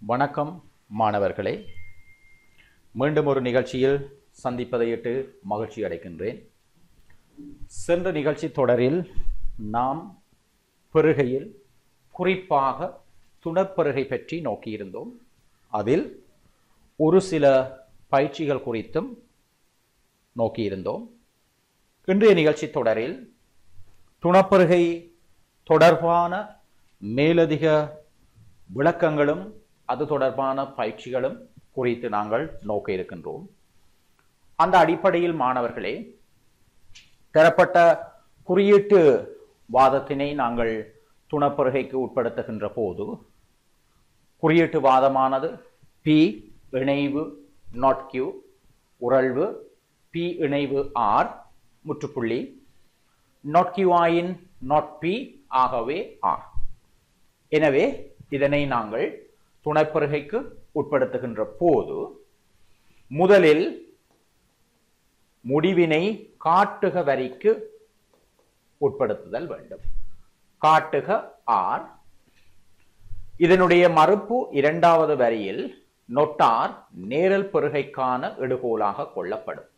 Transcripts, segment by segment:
வணக்கம் மாணவர்களே மீண்டும் ஒரு நிகழ்ச்சியில் சந்திப்பதையிட்டு மகிழ்ச்சி அடைகின்றேன் சென்ற நிகழ்ச்சி தொடரில் நாம் பெருகையில் குறிப்பாக துணப்பெருகை பற்றி நோக்கியிருந்தோம் அதில் ஒரு சில பயிற்சிகள் குறித்தும் நோக்கியிருந்தோம் இன்றைய நிகழ்ச்சி தொடரில் துணப்பெருகை தொடர்பான மேலதிக விளக்கங்களும் அது தொடர்பான பயிற்சிகளும் குறித்து நாங்கள் நோக்க இருக்கின்றோம் அந்த அடிப்படையில் மாணவர்களே தரப்பட்ட குறியீட்டு வாதத்தினை நாங்கள் துணப்பெருகைக்கு உட்படுத்துகின்ற போது குறியீட்டு வாதமானது பி இணைவு நாட் கியூ உறழ்வு பி இணைவு ஆர் முற்றுப்புள்ளி நாட் கியூ ஆயின் நாட் பி ஆகவே ஆர் எனவே இதனை நாங்கள் துணைப்பெருகைக்கு உட்படுத்துகின்ற போது முதலில் முடிவினை காட்டுக வரிக்கு உட்படுத்துதல் வேண்டும் காட்டுக ஆர் இதனுடைய மறுப்பு இரண்டாவது வரியில் நொட்டார் நேரல் பெருகைக்கான எடுகோலாக கொள்ளப்படும்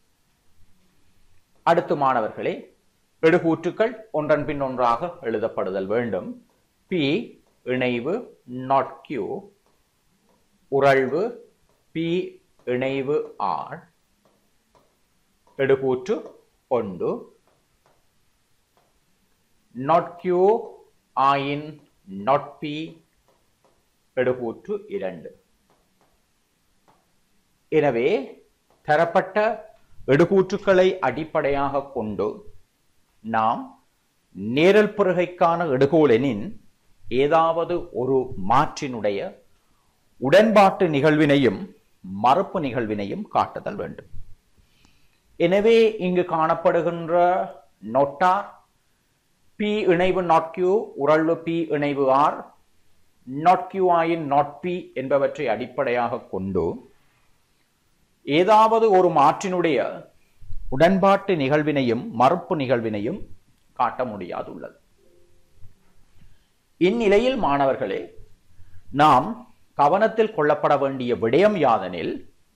அடுத்து மாணவர்களே எடுகூற்றுக்கள் ஒன்றன் பின் ஒன்றாக எழுதப்படுதல் வேண்டும் பி இணைவு நாட் கியூ உறழ்வு பி இணைவு ஆர் எடுகூற்று ஒன்று நாட் கியூ ஆயின் நாட் பி எடுகூற்று இரண்டு எனவே தரப்பட்ட எடுகூற்றுக்களை அடிப்படையாக கொண்டு நாம் நேரல் பெருகைக்கான எடுகோலெனின் ஏதாவது ஒரு மாற்றினுடைய உடன்பாட்டு நிகழ்வினையும் மறுப்பு நிகழ்வினையும் காட்டுதல் வேண்டும் எனவே இங்கு காணப்படுகின்ற நொட்டார் பி இணைவு நாட் கியூ உறழ்வு பி இணைவு ஆர் நாட் கியூ ஆயின் நாட் பி என்பவற்றை அடிப்படையாக கொண்டு ஏதாவது ஒரு மாற்றினுடைய உடன்பாட்டு நிகழ்வினையும் மறுப்பு நிகழ்வினையும் காட்ட முடியாதுள்ளது இந்நிலையில் மாணவர்களே நாம் கவனத்தில் கொள்ளப்பட வேண்டிய விடயம் யாதெனில்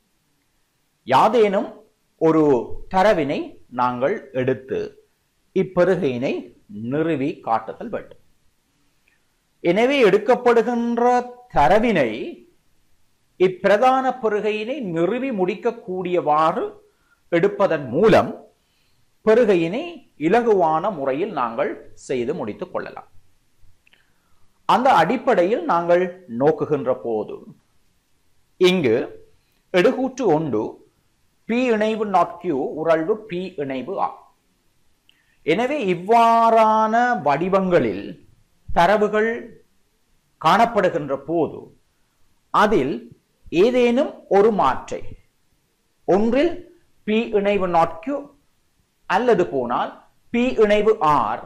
யாதேனும் ஒரு தரவினை நாங்கள் எடுத்து இப்பெருகையினை நிறுவி காட்டுதல் வேண்டும் எனவே எடுக்கப்படுகின்ற தரவினை இப்பிரதான பெருகையினை நிறுவி முடிக்கக்கூடியவாறு எடுப்பதன் மூலம் பெருகையினை இலகுவான முறையில் நாங்கள் செய்து முடித்துக் கொள்ளலாம் அந்த அடிப்படையில் நாங்கள் நோக்குகின்ற போது இங்கு எடுகூற்று ஒன்று பி இணைவு நாட் கியூ உறழ்வு பி இணைவு ஆ எனவே இவ்வாறான வடிவங்களில் தரவுகள் காணப்படுகின்ற போது அதில் ஏதேனும் ஒரு மாற்றை ஒன்றில் பி இணைவு நாட் கியூ அல்லது போனால் பி இணைவு ஆர்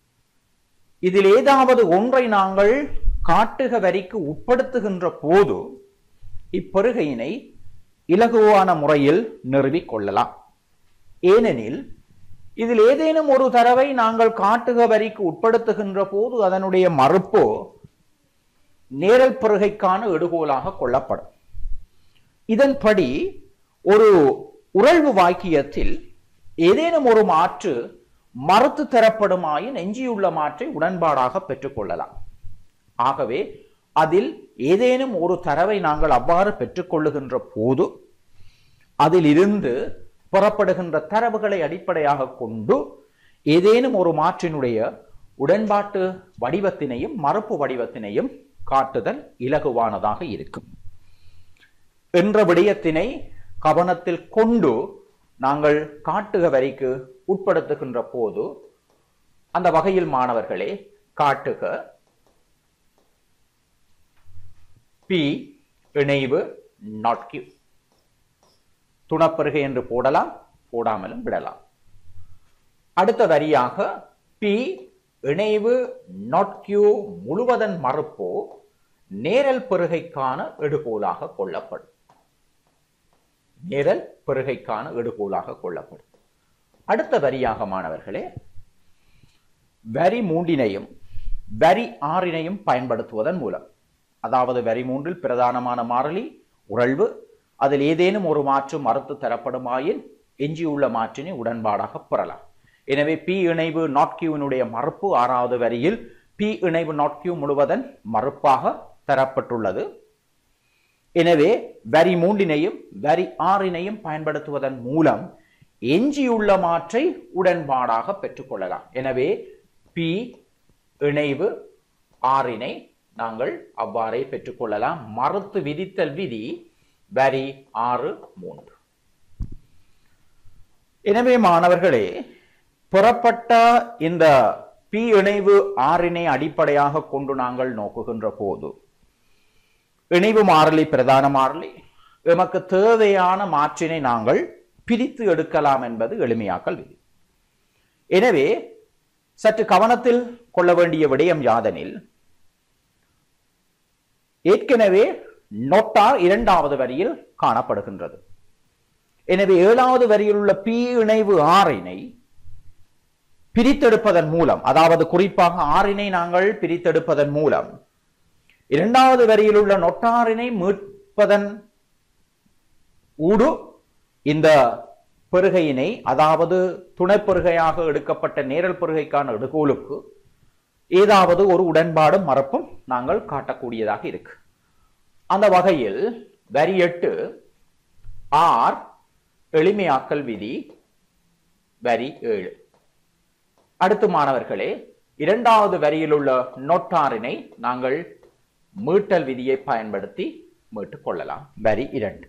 இதில் ஏதாவது ஒன்றை நாங்கள் காட்டுக வரிக்கு உட்படுத்துகின்ற போது இப்பெருகையினை இலகுவான முறையில் நிறுவிக் கொள்ளலாம் ஏனெனில் இதில் ஏதேனும் ஒரு தரவை நாங்கள் காட்டுக வரிக்கு உட்படுத்துகின்ற போது அதனுடைய மறுப்போ நேரல் பெருகைக்கான எடுகோலாக கொள்ளப்படும் இதன்படி ஒரு உறழ்வு வாக்கியத்தில் ஏதேனும் ஒரு மாற்று மறுத்து தரப்படுமாயின் எஞ்சியுள்ள மாற்றை உடன்பாடாக பெற்றுக்கொள்ளலாம் ஆகவே அதில் ஏதேனும் ஒரு தரவை நாங்கள் அவ்வாறு பெற்றுக்கொள்ளுகின்ற போது அதில் இருந்து புறப்படுகின்ற தரவுகளை அடிப்படையாக கொண்டு ஏதேனும் ஒரு மாற்றினுடைய உடன்பாட்டு வடிவத்தினையும் மறுப்பு வடிவத்தினையும் காட்டுதல் இலகுவானதாக இருக்கும் என்ற விடயத்தினை கவனத்தில் கொண்டு நாங்கள் காட்டுக வரிக்கு உட்படுத்துகின்ற போது அந்த வகையில் மாணவர்களே காட்டுக பி இணைவு நாட் கியூ துணப்பெருகை என்று போடலாம் போடாமலும் விடலாம் அடுத்த வரியாக பி இணைவு நாட் கியூ முழுவதன் மறுப்போ நேரல் பெருகைக்கான எடுகோலாக கொள்ளப்படும் நேரல் பெருகைக்கான எடுகோலாக கொள்ளப்படும் அடுத்த வரியாக மாணவர்களே வரி மூன்றினையும் வரி ஆறினையும் பயன்படுத்துவதன் மூலம் அதாவது வரி மூன்றில் பிரதானமான மாறிலி உறழ்வு அதில் ஏதேனும் ஒரு மாற்று மறுத்து தரப்படுமாயின் எஞ்சியுள்ள மாற்றினை உடன்பாடாக பெறலாம் எனவே பி இணைவு நாட் கியூவினுடைய மறுப்பு ஆறாவது வரியில் பி இணைவு நாட் கியூ முழுவதன் மறுப்பாக தரப்பட்டுள்ளது எனவே வரி மூன்றினையும் வரி ஆறினையும் பயன்படுத்துவதன் மூலம் எஞ்சியுள்ள மாற்றை உடன்பாடாக பெற்றுக்கொள்ளலாம் எனவே பி இணைவு ஆறினை நாங்கள் அவ்வாறே பெற்றுக்கொள்ளலாம் மறுத்து விதித்தல் விதி வரி ஆறு மூன்று எனவே மாணவர்களே புறப்பட்ட இந்த பி இணைவு ஆறினை அடிப்படையாக கொண்டு நாங்கள் நோக்குகின்ற போது இணைவு மாறிலி பிரதான மாறிலி எமக்கு தேவையான மாற்றினை நாங்கள் பிரித்து எடுக்கலாம் என்பது எளிமையாக்கல் விதி எனவே சற்று கவனத்தில் கொள்ள வேண்டிய விடயம் யாதெனில் ஏற்கனவே நொட்டார் இரண்டாவது வரியில் காணப்படுகின்றது எனவே ஏழாவது வரியில் உள்ள பி இணைவு ஆறினை பிரித்தெடுப்பதன் மூலம் அதாவது குறிப்பாக ஆறினை நாங்கள் பிரித்தெடுப்பதன் மூலம் இரண்டாவது வரியில் உள்ள நொட்டாரினை மீட்பதன் ஊடு இந்த பெருகையினை அதாவது துணைப்பெருகையாக எடுக்கப்பட்ட நேரல் பெருகைக்கான எடுகோலுக்கு ஏதாவது ஒரு உடன்பாடும் மறப்பும் நாங்கள் காட்டக்கூடியதாக இருக்கு அந்த வகையில் வரி எட்டு ஆர் எளிமையாக்கல் விதி வரி ஏழு அடுத்து மாணவர்களே இரண்டாவது வரியில் உள்ள நொட்டாரினை நாங்கள் மீட்டல் விதியை பயன்படுத்தி மீட்டுக் கொள்ளலாம் வரி இரண்டு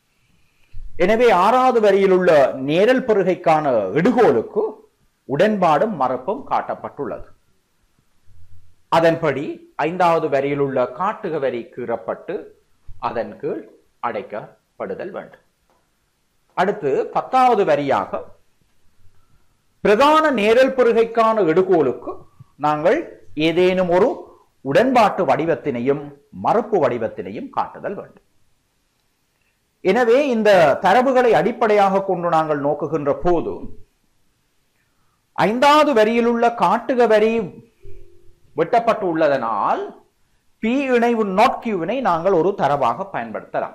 எனவே ஆறாவது வரியில் உள்ள நேரல் பெருகைக்கான எடுகோலுக்கு உடன்பாடும் மறப்பும் காட்டப்பட்டுள்ளது அதன்படி ஐந்தாவது வரியில் உள்ள காட்டுக வரி கீறப்பட்டு அதன் கீழ் அடைக்கப்படுதல் வேண்டும் அடுத்து பத்தாவது வரியாக பிரதான நேரல் பெருகைக்கான எடுகோலுக்கு நாங்கள் ஏதேனும் ஒரு உடன்பாட்டு வடிவத்தினையும் மறுப்பு வடிவத்தினையும் காட்டுதல் வேண்டும் எனவே இந்த தரவுகளை அடிப்படையாக கொண்டு நாங்கள் நோக்குகின்ற போது ஐந்தாவது வரியில் உள்ள காட்டுக வரி வெட்டப்பட்டு உள்ளதனால் பி இணைவு நாட் கியூவினை நாங்கள் ஒரு தரவாக பயன்படுத்தலாம்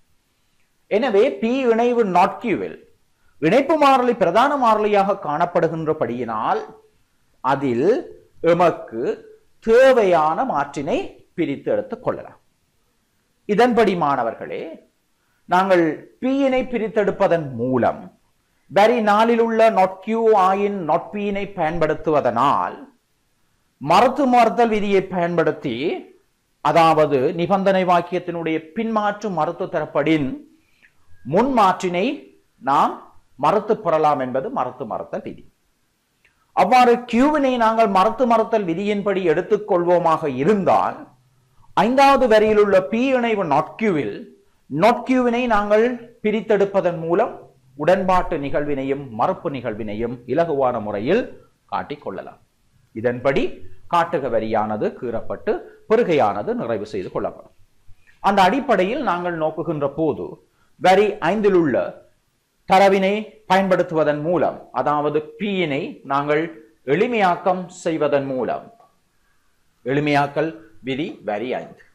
எனவே பி இணைவு நாட் கியூவில் இணைப்பு மாறிலி பிரதான மாறிலியாக காணப்படுகின்றபடியினால் அதில் எமக்கு தேவையான மாற்றினை பிரித்து எடுத்துக் கொள்ளலாம் இதன்படி மாணவர்களே நாங்கள் பியினை பிரித்தெடுப்பதன் மூலம் வரி நாளில் உள்ள நாட் கியூ ஆயின் நாட் பியினை பயன்படுத்துவதனால் மறுத்து மறுத்தல் விதியை பயன்படுத்தி அதாவது நிபந்தனை வாக்கியத்தினுடைய பின்மாற்று மறுத்து தரப்படின் முன்மாற்றினை நாம் மறுத்து பெறலாம் என்பது மறுத்து மறுத்தல் விதி அவ்வாறு கியூவினை நாங்கள் மறுத்து மறுத்தல் விதியின்படி எடுத்துக்கொள்வோமாக இருந்தால் ஐந்தாவது வரியில் உள்ள பி இணைவு நாட் கியூவில் நாட் கியூவினை நாங்கள் பிரித்தெடுப்பதன் மூலம் உடன்பாட்டு நிகழ்வினையும் மறுப்பு நிகழ்வினையும் இலகுவான முறையில் காட்டிக் கொள்ளலாம் இதன்படி காட்டுக வரியானது கீறப்பட்டு பெருகையானது நிறைவு செய்து கொள்ளப்படும் அந்த அடிப்படையில் நாங்கள் நோக்குகின்ற போது வரி ஐந்தில் உள்ள தரவினை பயன்படுத்துவதன் மூலம் அதாவது பியினை நாங்கள் எளிமையாக்கம் செய்வதன் மூலம் எளிமையாக்கல் விதி வரி ஐந்து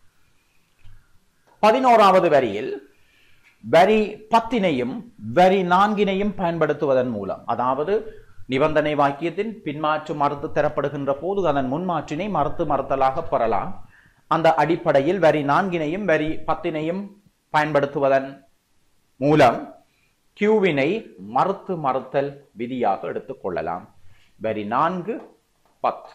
பதினோராவது வரியில் வரி பத்தினையும் வரி நான்கினையும் பயன்படுத்துவதன் மூலம் அதாவது நிபந்தனை வாக்கியத்தின் பின்மாற்று மறுத்து தரப்படுகின்ற போது அதன் முன்மாற்றினை மறுத்து மறுத்தலாக பெறலாம் அந்த அடிப்படையில் வரி நான்கினையும் வரி பத்தினையும் பயன்படுத்துவதன் மூலம் கியூவினை மறுத்து மறுத்தல் விதியாக எடுத்துக் கொள்ளலாம் வரி நான்கு பத்து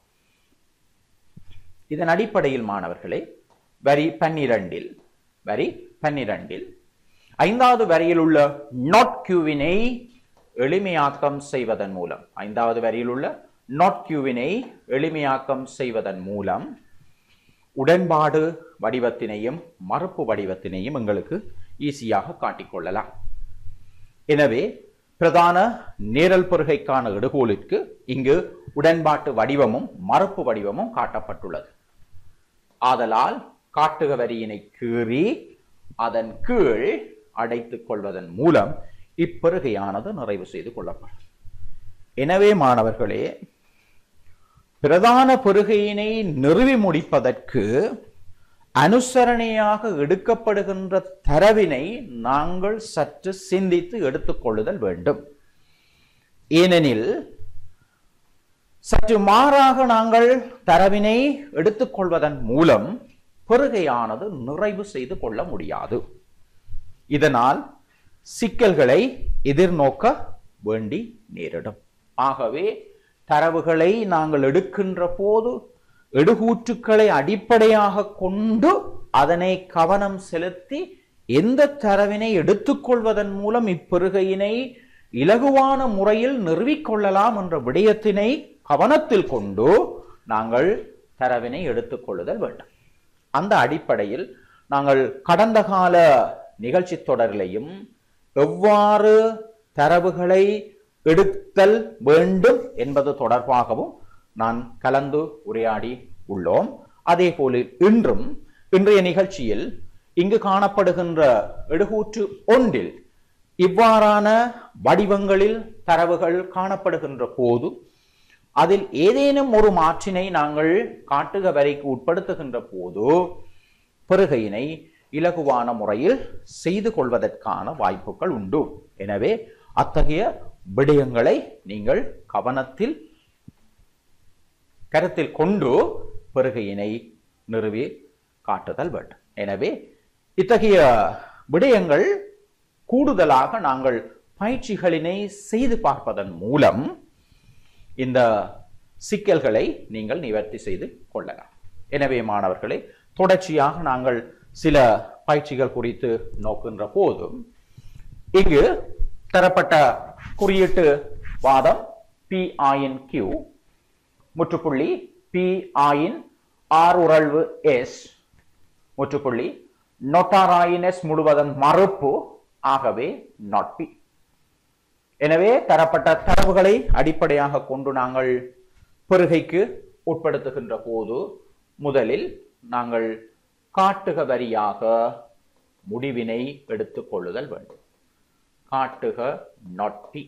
இதன் அடிப்படையில் மாணவர்களே வரி பன்னிரண்டில் வரி பன்னிரண்டில் ஐந்தாவது வரியில் உள்ள நாட் கியூவினை எளிமையாக்கம் செய்வதன் மூலம் ஐந்தாவது வரியில் உள்ள நாட் கியூவினை எளிமையாக்கம் செய்வதன் மூலம் உடன்பாடு வடிவத்தினையும் மறுப்பு வடிவத்தினையும் எங்களுக்கு ஈஸியாக காட்டிக்கொள்ளலாம் எனவே பிரதான நேரல் பொருகைக்கான எடுகோலிற்கு இங்கு உடன்பாட்டு வடிவமும் மறுப்பு வடிவமும் காட்டப்பட்டுள்ளது ஆதலால் காட்டுக வரியினை கீறி அதன் கீழ் அடைத்துக் கொள்வதன் மூலம் இப்பெருகையானது நிறைவு செய்து கொள்ளப்படும் எனவே மாணவர்களே பிரதான பெருகையினை நிறுவி முடிப்பதற்கு அனுசரணையாக எடுக்கப்படுகின்ற தரவினை நாங்கள் சற்று சிந்தித்து எடுத்துக்கொள்ளுதல் வேண்டும் ஏனெனில் சற்று மாறாக நாங்கள் தரவினை எடுத்துக்கொள்வதன் மூலம் பெருகையானது நிறைவு செய்து கொள்ள முடியாது இதனால் சிக்கல்களை எதிர்நோக்க வேண்டி நேரிடும் ஆகவே தரவுகளை நாங்கள் எடுக்கின்ற போது எடுகூற்றுக்களை அடிப்படையாக கொண்டு அதனை கவனம் செலுத்தி எந்த தரவினை எடுத்துக்கொள்வதன் மூலம் இப்பெருகையினை இலகுவான முறையில் நிறுவிக்கொள்ளலாம் என்ற விடயத்தினை கவனத்தில் கொண்டு நாங்கள் தரவினை எடுத்துக்கொள்ளுதல் வேண்டும் அந்த அடிப்படையில் நாங்கள் கடந்த கால நிகழ்ச்சி தொடரிலையும் எவ்வாறு தரவுகளை எடுத்தல் வேண்டும் என்பது தொடர்பாகவும் நான் கலந்து உரையாடி உள்ளோம் அதே போல இன்றும் இன்றைய நிகழ்ச்சியில் இங்கு காணப்படுகின்ற எடுகூற்று ஒன்றில் இவ்வாறான வடிவங்களில் தரவுகள் காணப்படுகின்ற போது அதில் ஏதேனும் ஒரு மாற்றினை நாங்கள் காட்டுக வரைக்கு உட்படுத்துகின்ற போது பெருகையினை இலகுவான முறையில் செய்து கொள்வதற்கான வாய்ப்புகள் உண்டு எனவே அத்தகைய விடயங்களை நீங்கள் கவனத்தில் கருத்தில் கொண்டு பெருகையினை நிறுவி காட்டுதல் வேண்டும் எனவே இத்தகைய விடயங்கள் கூடுதலாக நாங்கள் பயிற்சிகளினை செய்து பார்ப்பதன் மூலம் இந்த சிக்கல்களை நீங்கள் நிவர்த்தி செய்து கொள்ளலாம் எனவே மாணவர்களே தொடர்ச்சியாக நாங்கள் சில பயிற்சிகள் குறித்து நோக்கின்ற போதும் இங்கு தரப்பட்ட குறியீட்டு வாதம் பி ஆயின் கியூ முற்றுப்புள்ளி பி ஆயின் ஆர் உறழ்வு எஸ் முற்றுப்புள்ளி நொட்டாராயின் எஸ் முழுவதன் மறுப்பு ஆகவே நாட் பி எனவே தரப்பட்ட தரவுகளை அடிப்படையாக கொண்டு நாங்கள் பெருகைக்கு உட்படுத்துகின்ற போது முதலில் நாங்கள் காட்டுக வரியாக முடிவினை எடுத்துக் கொள்ளுதல் வேண்டும் காட்டுக நாட் பி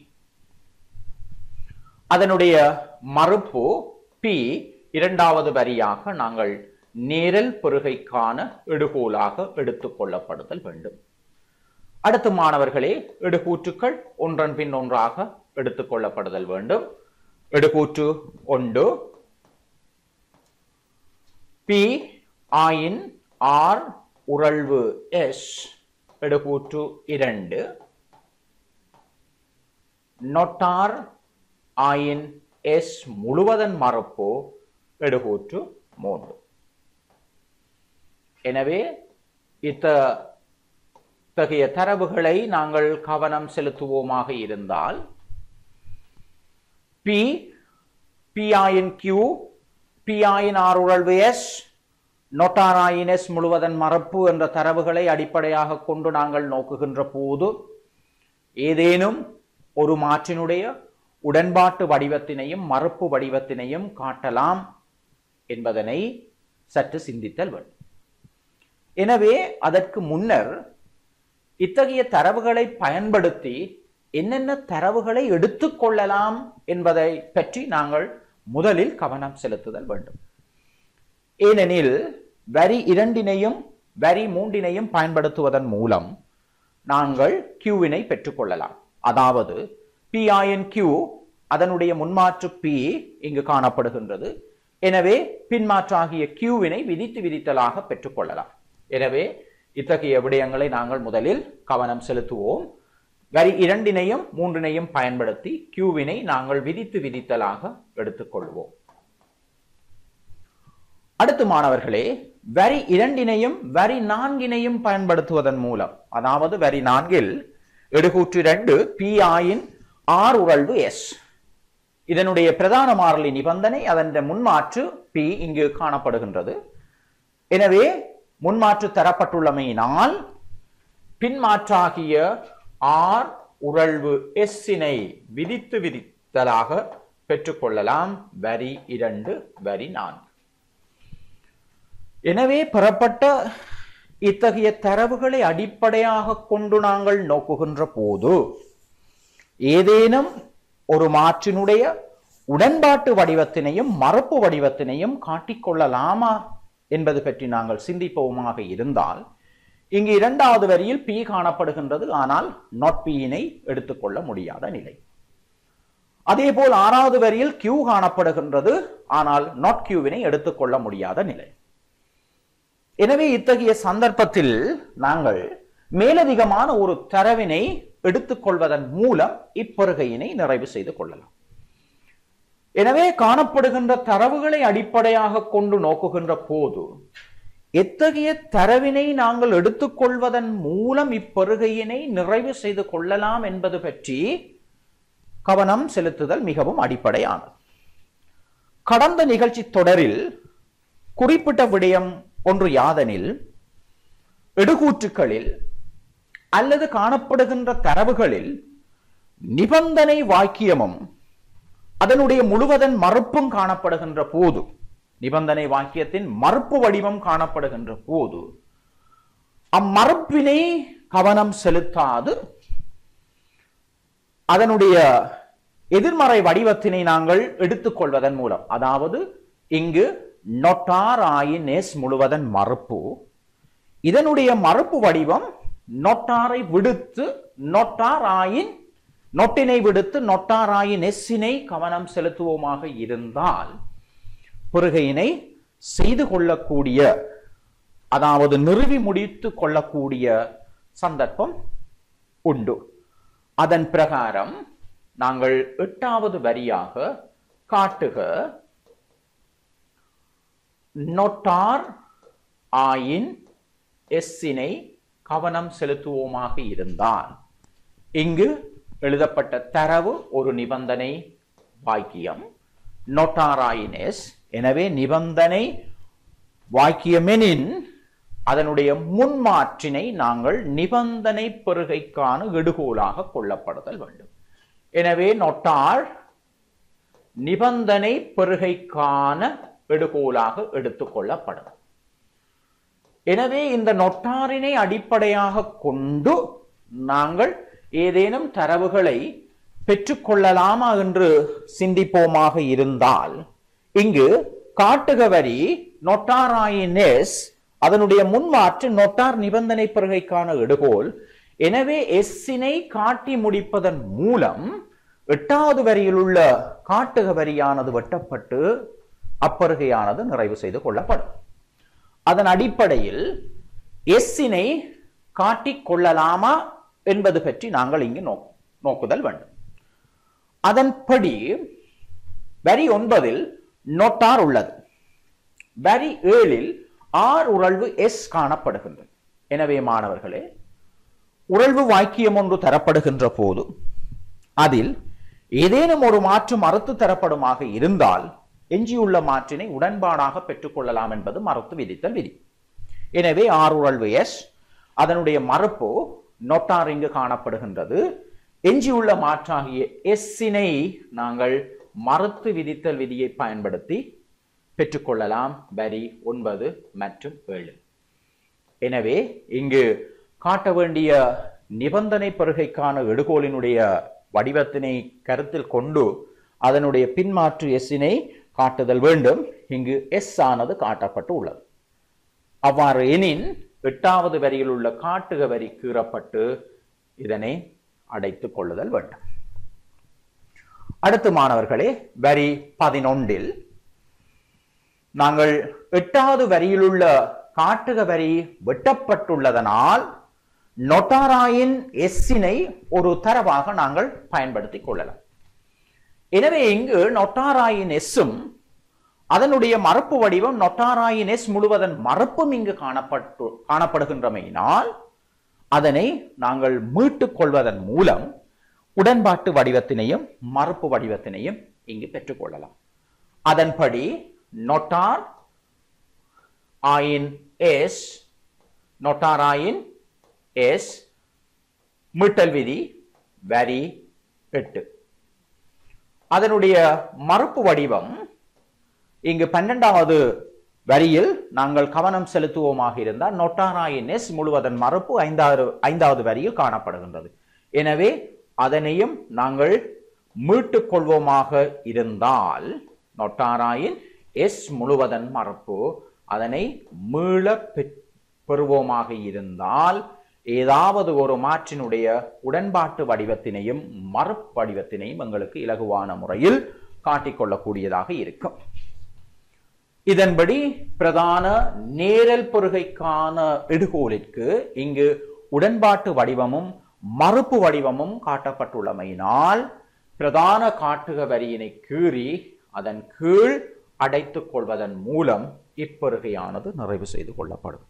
அதனுடைய மறுப்பு பி இரண்டாவது வரியாக நாங்கள் நேரல் பெருகைக்கான எடுகோலாக எடுத்துக் கொள்ளப்படுதல் வேண்டும் அடுத்து மாணவர்களே எடுகூற்றுக்கள் ஒன்றன் பின் ஒன்றாக எடுத்துக் கொள்ளப்படுதல் வேண்டும் எடுகூற்று ஒன்று பி ஆயின் ஆர் உறழ்வு எஸ் எடுகூற்று இரண்டு நொட்டார் ஆயின் எஸ் முழுவதன் மறுப்பு எடுகூற்று மூன்று எனவே இத்த இத்தகைய தரவுகளை நாங்கள் கவனம் செலுத்துவோமாக இருந்தால் பி பிஆயின் கியூ பிஆயின் ஆர் உழல்வு எஸ் நொட்டாராயின் எஸ் முழுவதன் மரப்பு என்ற தரவுகளை அடிப்படையாக கொண்டு நாங்கள் நோக்குகின்ற போது ஏதேனும் ஒரு மாற்றினுடைய உடன்பாட்டு வடிவத்தினையும் மறுப்பு வடிவத்தினையும் காட்டலாம் என்பதனை சற்று சிந்தித்தல் வேண்டும் எனவே அதற்கு முன்னர் இத்தகைய தரவுகளை பயன்படுத்தி என்னென்ன தரவுகளை எடுத்துக்கொள்ளலாம் என்பதை பற்றி நாங்கள் முதலில் கவனம் செலுத்துதல் வேண்டும் ஏனெனில் வரி இரண்டினையும் வரி மூன்றினையும் பயன்படுத்துவதன் மூலம் நாங்கள் கியூவினை பெற்றுக்கொள்ளலாம் அதாவது பி ஆயின் கியூ அதனுடைய முன்மாற்று பி இங்கு காணப்படுகின்றது எனவே பின்மாற்றாகிய கியூவினை விதித்து விதித்தலாக பெற்றுக்கொள்ளலாம் எனவே இத்தகைய விடயங்களை நாங்கள் முதலில் கவனம் செலுத்துவோம் வரி இரண்டினையும் மூன்றினையும் பயன்படுத்தி கியூவினை நாங்கள் விதித்து விதித்தலாக எடுத்துக்கொள்வோம் அடுத்து மாணவர்களே வரி இரண்டினையும் வரி நான்கினையும் பயன்படுத்துவதன் மூலம் அதாவது வரி நான்கில் எடுகூற்று இரண்டு பி ஆயின் ஆர் உறழ்வு எஸ் இதனுடைய பிரதான மாறிலி நிபந்தனை அதன் முன்மாற்று பி இங்கு காணப்படுகின்றது எனவே முன்மாற்று தரப்பட்டுள்ளமையினால் பின்மாற்றாகிய ஆர் உறழ்வு எஸ்ஸினை விதித்து விதித்தலாக பெற்றுக்கொள்ளலாம் வரி இரண்டு வரி நான்கு எனவே பெறப்பட்ட இத்தகைய தரவுகளை அடிப்படையாக கொண்டு நாங்கள் நோக்குகின்ற போது ஏதேனும் ஒரு மாற்றினுடைய உடன்பாட்டு வடிவத்தினையும் மறுப்பு வடிவத்தினையும் காட்டிக்கொள்ளலாமா என்பது பற்றி நாங்கள் சிந்திப்போமாக இருந்தால் இங்கு இரண்டாவது வரியில் பி காணப்படுகின்றது ஆனால் நாட் பியினை எடுத்துக்கொள்ள முடியாத நிலை அதேபோல் ஆறாவது வரியில் கியூ காணப்படுகின்றது ஆனால் நாட் கியூவினை எடுத்துக்கொள்ள முடியாத நிலை எனவே இத்தகைய சந்தர்ப்பத்தில் நாங்கள் மேலதிகமான ஒரு தரவினை எடுத்துக்கொள்வதன் மூலம் இப்பெருகையினை நிறைவு செய்து கொள்ளலாம் எனவே காணப்படுகின்ற தரவுகளை அடிப்படையாக கொண்டு நோக்குகின்ற போது எத்தகைய தரவினை நாங்கள் எடுத்துக்கொள்வதன் மூலம் இப்பெருகையினை நிறைவு செய்து கொள்ளலாம் என்பது பற்றி கவனம் செலுத்துதல் மிகவும் அடிப்படையானது கடந்த நிகழ்ச்சி தொடரில் குறிப்பிட்ட விடயம் ஒன்று யாதெனில் எடுகூற்றுக்களில் அல்லது காணப்படுகின்ற தரவுகளில் நிபந்தனை வாக்கியமும் அதனுடைய முழுவதன் மறுப்பும் காணப்படுகின்ற போது நிபந்தனை வாக்கியத்தின் மறுப்பு வடிவம் காணப்படுகின்ற போது அம்மறுப்பினை கவனம் செலுத்தாது அதனுடைய எதிர்மறை வடிவத்தினை நாங்கள் எடுத்துக்கொள்வதன் மூலம் அதாவது இங்கு நொட்டார் ஆயின் எஸ் முழுவதன் மறுப்பு இதனுடைய மறுப்பு வடிவம் நொட்டாரை விடுத்து நொட்டார் ஆயின் நொட்டினை விடுத்து நொட்டாராயின் எஸ்ஸினை கவனம் செலுத்துவோமாக இருந்தால் பொறுகையினை செய்து கொள்ளக்கூடிய அதாவது நிறுவி முடித்து கொள்ளக்கூடிய சந்தர்ப்பம் உண்டு அதன் பிரகாரம் நாங்கள் எட்டாவது வரியாக காட்டுக நொட்டார் ஆயின் எஸ்ஸினை கவனம் செலுத்துவோமாக இருந்தால் இங்கு எழுதப்பட்ட தரவு ஒரு நிபந்தனை வாக்கியம் நொட்டாராயினஸ் எனவே நிபந்தனை வாக்கியமெனின் அதனுடைய முன்மாற்றினை நாங்கள் நிபந்தனை பெருகைக்கான எடுகோலாக கொள்ளப்படுதல் வேண்டும் எனவே நொட்டார் நிபந்தனை பெருகைக்கான எடுகோலாக எடுத்துக்கொள்ளப்படும் எனவே இந்த நொட்டாரினை அடிப்படையாக கொண்டு நாங்கள் ஏதேனும் தரவுகளை பெற்றுக்கொள்ளலாமா என்று சிந்திப்போமாக இருந்தால் இங்கு காட்டுக வரி நொட்டாராயினெஸ் அதனுடைய முன்மாற்று நொட்டார் நிபந்தனை பெருகைக்கான எடுகோல் எனவே எஸ்ஸினை காட்டி முடிப்பதன் மூலம் எட்டாவது வரியில் உள்ள காட்டுக வரியானது வெட்டப்பட்டு அப்பருகையானது நிறைவு செய்து கொள்ளப்படும் அதன் அடிப்படையில் எஸ்ஸினை காட்டிக் கொள்ளலாமா என்பது பற்றி நாங்கள் இங்கு நோ நோக்குதல் வேண்டும் அதன்படி வரி ஒன்பதில் நோட்டார் உள்ளது வரி ஏழில் ஆர் உறழ்வு எஸ் காணப்படுகின்றது எனவே மாணவர்களே உறழ்வு வாக்கியம் ஒன்று தரப்படுகின்ற போது அதில் ஏதேனும் ஒரு மாற்று மறுத்து தரப்படுமாக இருந்தால் எஞ்சியுள்ள மாற்றினை உடன்பாடாக பெற்றுக்கொள்ளலாம் என்பது மறுத்து விதித்தல் விதி எனவே ஆர் உறழ்வு எஸ் அதனுடைய மறுப்பு நோட்டார் இங்கு காணப்படுகின்றது எஞ்சியுள்ள மாற்றாகிய எஸ்ஸினை நாங்கள் மறுத்து விதித்தல் விதியை பயன்படுத்தி பெற்றுக்கொள்ளலாம் வரி ஒன்பது மற்றும் ஏழு எனவே இங்கு காட்ட வேண்டிய நிபந்தனை பெருகைக்கான எடுகோலினுடைய வடிவத்தினை கருத்தில் கொண்டு அதனுடைய பின்மாற்று எஸ்ஸினை காட்டுதல் வேண்டும் இங்கு எஸ் ஆனது காட்டப்பட்டு உள்ளது அவ்வாறு எனின் எட்டாவது வரியில் உள்ள காட்டுக வரி கீறப்பட்டு இதனை அடைத்துக் கொள்ளுதல் வேண்டும் அடுத்து மாணவர்களே வரி பதினொன்றில் நாங்கள் எட்டாவது வரியிலுள்ள காட்டுக வரி வெட்டப்பட்டுள்ளதனால் நொட்டாராயின் எஸ்ஸினை ஒரு தரவாக நாங்கள் பயன்படுத்திக் கொள்ளலாம் எனவே இங்கு நொட்டாராயின் எஸ்ஸும் அதனுடைய மறுப்பு வடிவம் நொட்டாராயின் எஸ் முழுவதன் மறுப்பும் இங்கு காணப்பட்டு காணப்படுகின்றமையினால் அதனை நாங்கள் மீட்டுக் கொள்வதன் மூலம் உடன்பாட்டு வடிவத்தினையும் மறுப்பு வடிவத்தினையும் இங்கு பெற்றுக்கொள்ளலாம் அதன்படி நொட்டார் ஆயின் எஸ் நொட்டார் ஆயின் எஸ் மீட்டல் விதி வரி எட்டு அதனுடைய மறுப்பு வடிவம் இங்கு பன்னெண்டாவது வரியில் நாங்கள் கவனம் செலுத்துவோமாக இருந்தால் நொட்டாராயின் எஸ் முழுவதன் மறுப்பு ஐந்தாவது ஐந்தாவது வரியில் காணப்படுகின்றது எனவே அதனையும் நாங்கள் மீட்டுக் கொள்வோமாக இருந்தால் நொட்டாராயின் எஸ் முழுவதன் மறுப்பு அதனை மீள பெற்- பெறுவோமாக இருந்தால் ஏதாவது ஒரு மாற்றினுடைய உடன்பாட்டு வடிவத்தினையும் மறுப்பு வடிவத்தினையும் எங்களுக்கு இலகுவான முறையில் காட்டிக்கொள்ளக்கூடியதாக இருக்கும் இதன்படி பிரதான நேரல் பொறுகைக்கான எடுகோலிற்கு இங்கு உடன்பாட்டு வடிவமும் மறுப்பு வடிவமும் காட்டப்பட்டுள்ளமையினால் பிரதான காட்டுக வரியினை கீறி அதன் கீழ் அடைத்துக் கொள்வதன் மூலம் இப்பெருகையானது நிறைவு செய்து கொள்ளப்படும்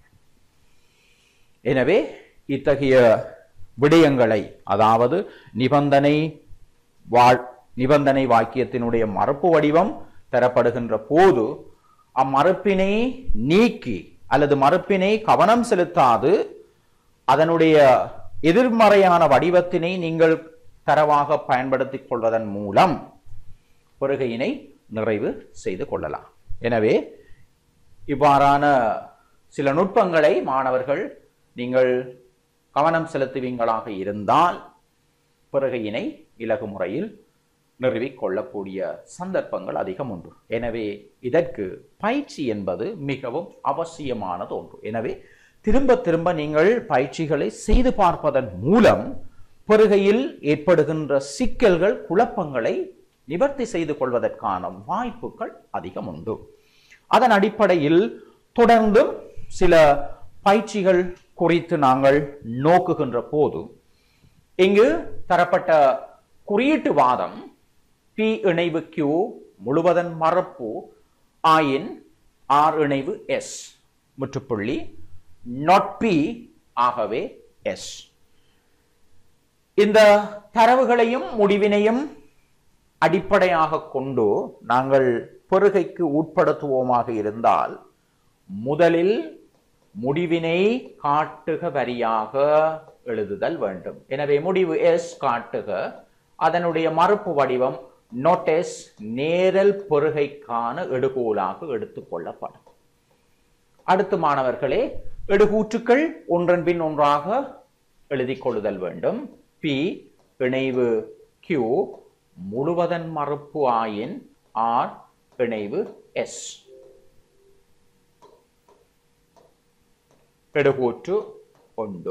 எனவே இத்தகைய விடயங்களை அதாவது நிபந்தனை வாழ் நிபந்தனை வாக்கியத்தினுடைய மறுப்பு வடிவம் தரப்படுகின்ற போது அம்மறுப்பினை நீக்கி அல்லது மறுப்பினை கவனம் செலுத்தாது அதனுடைய எதிர்மறையான வடிவத்தினை நீங்கள் தரவாக பயன்படுத்திக் கொள்வதன் மூலம் பொறுகையினை நிறைவு செய்து கொள்ளலாம் எனவே இவ்வாறான சில நுட்பங்களை மாணவர்கள் நீங்கள் கவனம் செலுத்துவீங்களாக இருந்தால் பிறகையினை இலகு முறையில் நிறுவிக் கொள்ளக்கூடிய சந்தர்ப்பங்கள் அதிகம் உண்டு எனவே இதற்கு பயிற்சி என்பது மிகவும் அவசியமானது ஒன்று எனவே திரும்ப திரும்ப நீங்கள் பயிற்சிகளை செய்து பார்ப்பதன் மூலம் பெருகையில் ஏற்படுகின்ற சிக்கல்கள் குழப்பங்களை நிவர்த்தி செய்து கொள்வதற்கான வாய்ப்புகள் அதிகம் உண்டு அதன் அடிப்படையில் தொடர்ந்தும் சில பயிற்சிகள் குறித்து நாங்கள் நோக்குகின்ற போது இங்கு தரப்பட்ட குறியீட்டு வாதம் பி இணைவு கியூ முழுவதன் மரப்பு ஆயின் ஆர் இணைவு எஸ் முற்றுப்புள்ளி நாட் பி ஆகவே எஸ் இந்த தரவுகளையும் முடிவினையும் அடிப்படையாக கொண்டு நாங்கள் பெருகைக்கு உட்படுத்துவோமாக இருந்தால் முதலில் முடிவினை காட்டுக வரியாக எழுதுதல் வேண்டும் எனவே முடிவு எஸ் காட்டுக அதனுடைய மறுப்பு வடிவம் நோட்டெஸ் நேரல் பெருகைக்கான எடுகோலாக எடுத்துக்கொள்ளப்படும் அடுத்து மாணவர்களே எடுகூற்றுக்கள் ஒன்றன் பின் ஒன்றாக எழுதிக் கொள்ளுதல் வேண்டும் பி இணைவு கியூ முழுவதன் மறுப்பு ஆயின் ஆர் இணைவு எஸ் எடுகூற்று ஒன்று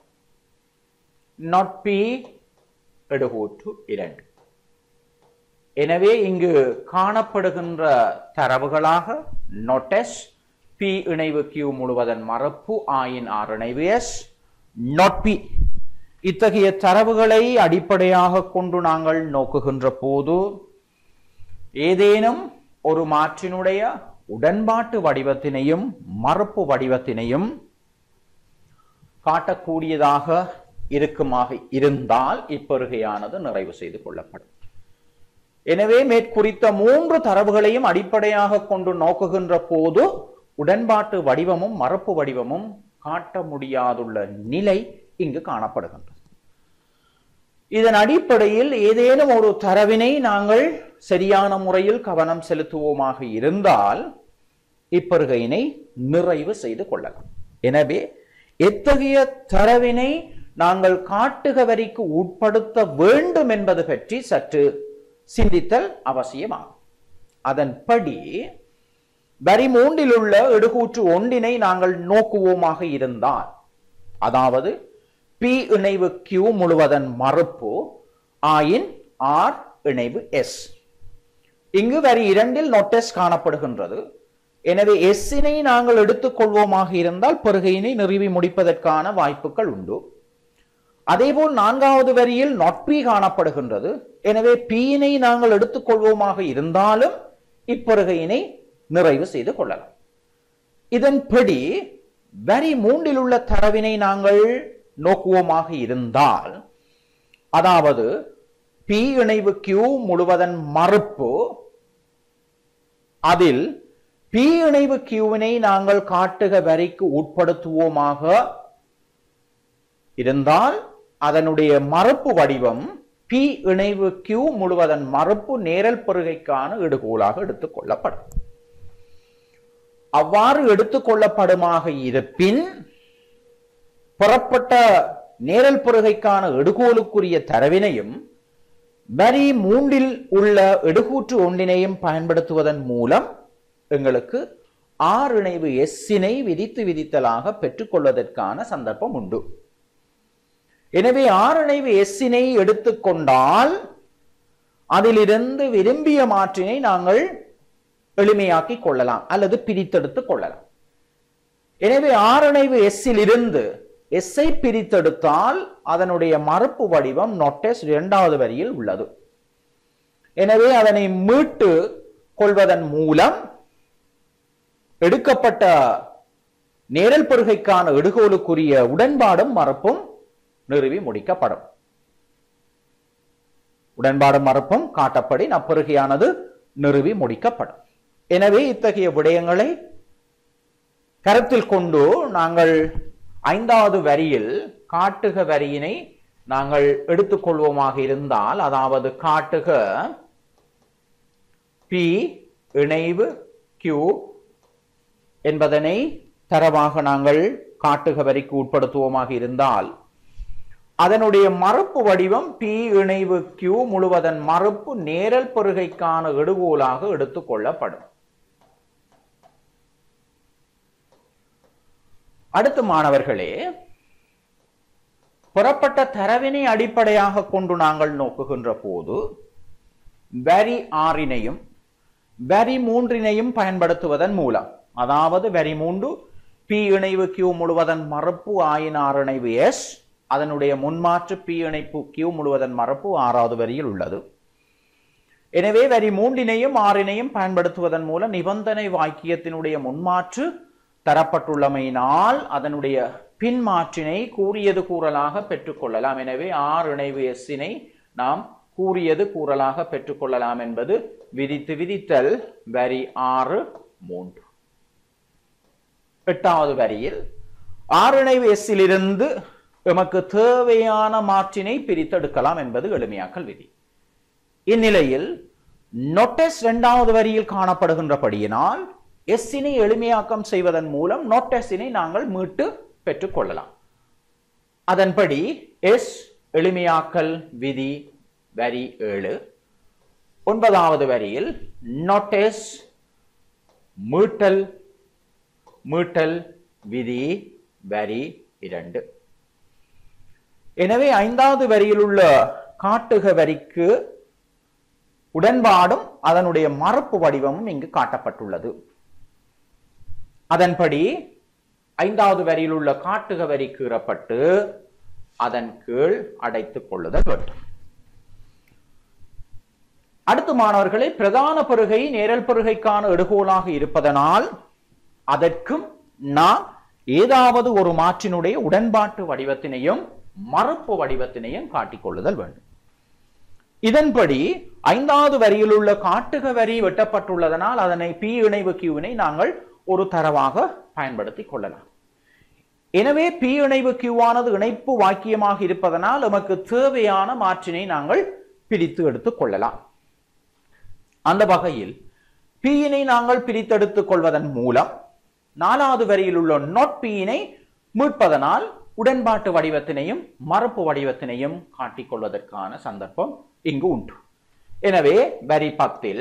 நாட் பி எடுகூற்று இரண்டு எனவே இங்கு காணப்படுகின்ற தரவுகளாக நோட்டெஸ் பி இணைவு கியூ முழுவதன் மரப்பு ஆயின் ஆர் இணைவு எஸ் நாட் பி இத்தகைய தரவுகளை அடிப்படையாக கொண்டு நாங்கள் நோக்குகின்ற போது ஏதேனும் ஒரு மாற்றினுடைய உடன்பாட்டு வடிவத்தினையும் மறுப்பு வடிவத்தினையும் காட்டக்கூடியதாக இருக்குமாக இருந்தால் இப்பெருகையானது நிறைவு செய்து கொள்ளப்படும் எனவே மேற்குறித்த மூன்று தரவுகளையும் அடிப்படையாக கொண்டு நோக்குகின்ற போது உடன்பாட்டு வடிவமும் மறுப்பு வடிவமும் காட்ட முடியாதுள்ள நிலை இங்கு காணப்படுகின்றது இதன் அடிப்படையில் ஏதேனும் ஒரு தரவினை நாங்கள் சரியான முறையில் கவனம் செலுத்துவோமாக இருந்தால் இப்பெருகையினை நிறைவு செய்து கொள்ளலாம் எனவே எத்தகைய தரவினை நாங்கள் காட்டுக வரிக்கு உட்படுத்த வேண்டும் என்பது பற்றி சற்று சிந்தித்தல் அவசியமாகும் அதன்படி வரி மூன்றில் உள்ள எடுகூற்று ஒன்றினை நாங்கள் நோக்குவோமாக இருந்தால் அதாவது பி இணைவு கியூ முழுவதன் மறுப்பு ஆயின் ஆர் இணைவு எஸ் இங்கு வரி இரண்டில் நோட்டஸ் காணப்படுகின்றது எனவே எஸ்ஸினை நாங்கள் எடுத்துக்கொள்வோமாக இருந்தால் பெருகையினை நிறுவி முடிப்பதற்கான வாய்ப்புகள் உண்டு அதேபோல் நான்காவது வரியில் நாட் பி காணப்படுகின்றது எனவே பியினை நாங்கள் எடுத்துக்கொள்வோமாக இருந்தாலும் இப்பெருகையினை நிறைவு செய்து கொள்ளலாம் இதன்படி வரி மூன்றில் உள்ள தரவினை நாங்கள் நோக்குவோமாக இருந்தால் அதாவது பி இணைவு கியூ முழுவதன் மறுப்பு அதில் பி இணைவு கியூவினை நாங்கள் காட்டுக வரிக்கு உட்படுத்துவோமாக இருந்தால் அதனுடைய மறுப்பு வடிவம் பி இணைவு கியூ முழுவதன் மறுப்பு நேரல் பெருகைக்கான எடுகோலாக எடுத்துக் கொள்ளப்படும் அவ்வாறு எடுத்துக் கொள்ளப்படுமாக இருப்பின் புறப்பட்ட நேரல் பொறுகைக்கான எடுகோலுக்குரிய தரவினையும் வரி மூன்றில் உள்ள எடுகூற்று ஒன்றினையும் பயன்படுத்துவதன் மூலம் எங்களுக்கு ஆர் இணைவு எஸ்ஸினை விதித்து விதித்தலாக பெற்றுக்கொள்வதற்கான சந்தர்ப்பம் உண்டு எனவே ஆர் இணைவு எஸ்ஸினை எடுத்துக்கொண்டால் அதிலிருந்து விரும்பிய மாற்றினை நாங்கள் எளிமையாக்கி கொள்ளலாம் அல்லது பிரித்தெடுத்துக் கொள்ளலாம் எனவே ஆரணைவு எஸ்ஸில் இருந்து எஸ்ஐ பிரித்தெடுத்தால் அதனுடைய மறுப்பு வடிவம் நொட்டெஸ் இரண்டாவது வரியில் உள்ளது எனவே அதனை மீட்டு கொள்வதன் மூலம் எடுக்கப்பட்ட நேரல் பெருகைக்கான எடுகோலுக்குரிய உடன்பாடும் மறுப்பும் நிறுவி முடிக்கப்படும் உடன்பாடும் மறுப்பும் காட்டப்படி அப்பெருகையானது நிறுவி முடிக்கப்படும் எனவே இத்தகைய விடயங்களை கருத்தில் கொண்டு நாங்கள் ஐந்தாவது வரியில் காட்டுக வரியினை நாங்கள் எடுத்துக்கொள்வோமாக இருந்தால் அதாவது காட்டுக பி இணைவு கியூ என்பதனை தரவாக நாங்கள் காட்டுக வரிக்கு உட்படுத்துவோமாக இருந்தால் அதனுடைய மறுப்பு வடிவம் பி இணைவு கியூ முழுவதன் மறுப்பு நேரல் பெருகைக்கான எடுகோலாக எடுத்துக்கொள்ளப்படும் அடுத்து மாணவர்களே புறப்பட்ட தரவினை அடிப்படையாக கொண்டு நாங்கள் நோக்குகின்ற போது வரி ஆறினையும் வரி மூன்றினையும் பயன்படுத்துவதன் மூலம் அதாவது வரி மூன்று பி இணைவு கியூ முழுவதன் மறுப்பு ஆயின் ஆறு இணைவு எஸ் அதனுடைய முன்மாற்று பி இணைப்பு கியூ முழுவதன் மறுப்பு ஆறாவது வரியில் உள்ளது எனவே வரி மூன்றினையும் ஆறினையும் பயன்படுத்துவதன் மூலம் நிபந்தனை வாக்கியத்தினுடைய முன்மாற்று தரப்பட்டுள்ளமையினால் அதனுடைய பின்மாற்றினை கூறியது கூறலாக பெற்றுக்கொள்ளலாம் எனவே ஆர் இணைவு எஸ்ஸினை நாம் கூறியது கூறலாக பெற்றுக்கொள்ளலாம் என்பது விதித்து விதித்தல் வரி ஆறு மூன்று எட்டாவது வரியில் ஆறு இணைவு எஸ்ஸிலிருந்து எமக்கு தேவையான மாற்றினை பிரித்தெடுக்கலாம் என்பது எளிமையாக்கல் விதி இந்நிலையில் நொட்டஸ் இரண்டாவது வரியில் காணப்படுகின்றபடியினால் எஸ்ஸினை எளிமையாக்கம் செய்வதன் மூலம் நோட்டஸினை நாங்கள் மீட்டு பெற்றுக் கொள்ளலாம் அதன்படி எஸ் எளிமையாக்கல் விதி வரி ஏழு ஒன்பதாவது வரியில் நோட்டஸ் மீட்டல் மீட்டல் விதி வரி இரண்டு எனவே ஐந்தாவது வரியில் உள்ள காட்டுக வரிக்கு உடன்பாடும் அதனுடைய மறுப்பு வடிவமும் இங்கு காட்டப்பட்டுள்ளது அதன்படி ஐந்தாவது வரியில் உள்ள காட்டுக வரி கீறப்பட்டு அதன் கீழ் அடைத்துக் கொள்ளுதல் வேண்டும் அடுத்து மாணவர்களே பிரதான பெருகை நேரல் பெருகைக்கான எடுகோலாக இருப்பதனால் அதற்கும் நாம் ஏதாவது ஒரு மாற்றினுடைய உடன்பாட்டு வடிவத்தினையும் மறுப்பு வடிவத்தினையும் காட்டிக்கொள்ளுதல் வேண்டும் இதன்படி ஐந்தாவது வரியில் உள்ள காட்டுக வரி வெட்டப்பட்டுள்ளதனால் அதனை பி இணைவு கியூவினை நாங்கள் ஒரு தரவாக பயன்படுத்தி கொள்ளலாம் எனவே பி இணைவு கியூவானது இணைப்பு வாக்கியமாக இருப்பதனால் நமக்கு தேவையான மாற்றினை நாங்கள் பிரித்து எடுத்துக் கொள்ளலாம் அந்த வகையில் பியினை நாங்கள் பிரித்தெடுத்துக் கொள்வதன் மூலம் நாலாவது வரியில் உள்ள நோட் பியினை மீட்பதனால் உடன்பாட்டு வடிவத்தினையும் மறுப்பு வடிவத்தினையும் காட்டிக்கொள்வதற்கான சந்தர்ப்பம் இங்கு உண்டு எனவே வரி பத்தில்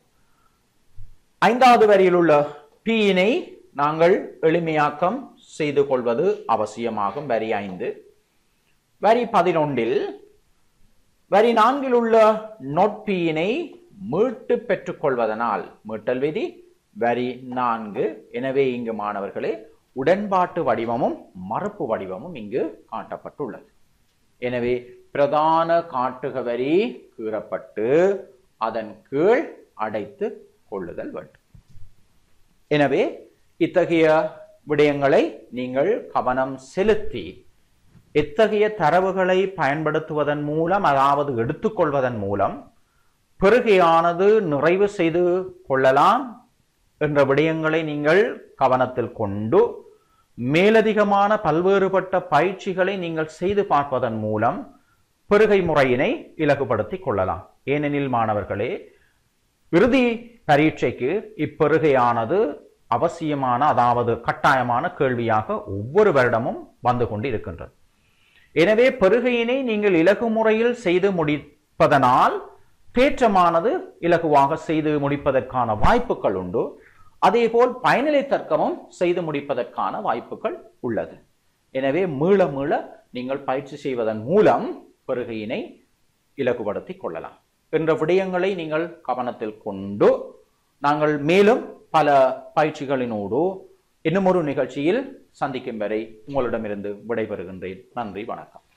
ஐந்தாவது வரியில் உள்ள பியினை நாங்கள் எளிமையாக்கம் செய்து கொள்வது அவசியமாகும் வரி ஐந்து வரி பதினொன்றில் வரி நான்கில் உள்ள நோட்பியினை மீட்டு பெற்றுக் கொள்வதனால் மீட்டல் விதி வரி நான்கு எனவே இங்கு மாணவர்களே உடன்பாட்டு வடிவமும் மறுப்பு வடிவமும் இங்கு காட்டப்பட்டுள்ளது எனவே பிரதான காட்டுக வரி கீறப்பட்டு அதன் கீழ் அடைத்து கொள்ளுதல் வேண்டும் எனவே இத்தகைய விடயங்களை நீங்கள் கவனம் செலுத்தி இத்தகைய தரவுகளை பயன்படுத்துவதன் மூலம் அதாவது எடுத்துக்கொள்வதன் மூலம் பெருகையானது நிறைவு செய்து கொள்ளலாம் என்ற விடயங்களை நீங்கள் கவனத்தில் கொண்டு மேலதிகமான பல்வேறுபட்ட பயிற்சிகளை நீங்கள் செய்து பார்ப்பதன் மூலம் பெருகை முறையினை இலகுபடுத்திக் கொள்ளலாம் ஏனெனில் மாணவர்களே இறுதி பரீட்சைக்கு இப்பெருகையானது அவசியமான அதாவது கட்டாயமான கேள்வியாக ஒவ்வொரு வருடமும் வந்து கொண்டு இருக்கின்றது எனவே பெருகையினை நீங்கள் இலகு முறையில் செய்து முடிப்பதனால் தேற்றமானது இலகுவாக செய்து முடிப்பதற்கான வாய்ப்புகள் உண்டு அதேபோல் பயனிலை தர்க்கமும் செய்து முடிப்பதற்கான வாய்ப்புகள் உள்ளது எனவே மீள மீள நீங்கள் பயிற்சி செய்வதன் மூலம் பெருகையினை இலகுபடுத்திக் கொள்ளலாம் என்ற விடயங்களை நீங்கள் கவனத்தில் கொண்டு நாங்கள் மேலும் பல பயிற்சிகளினோடு இன்னும் ஒரு நிகழ்ச்சியில் சந்திக்கும் வரை உங்களிடமிருந்து விடைபெறுகின்றேன் நன்றி வணக்கம்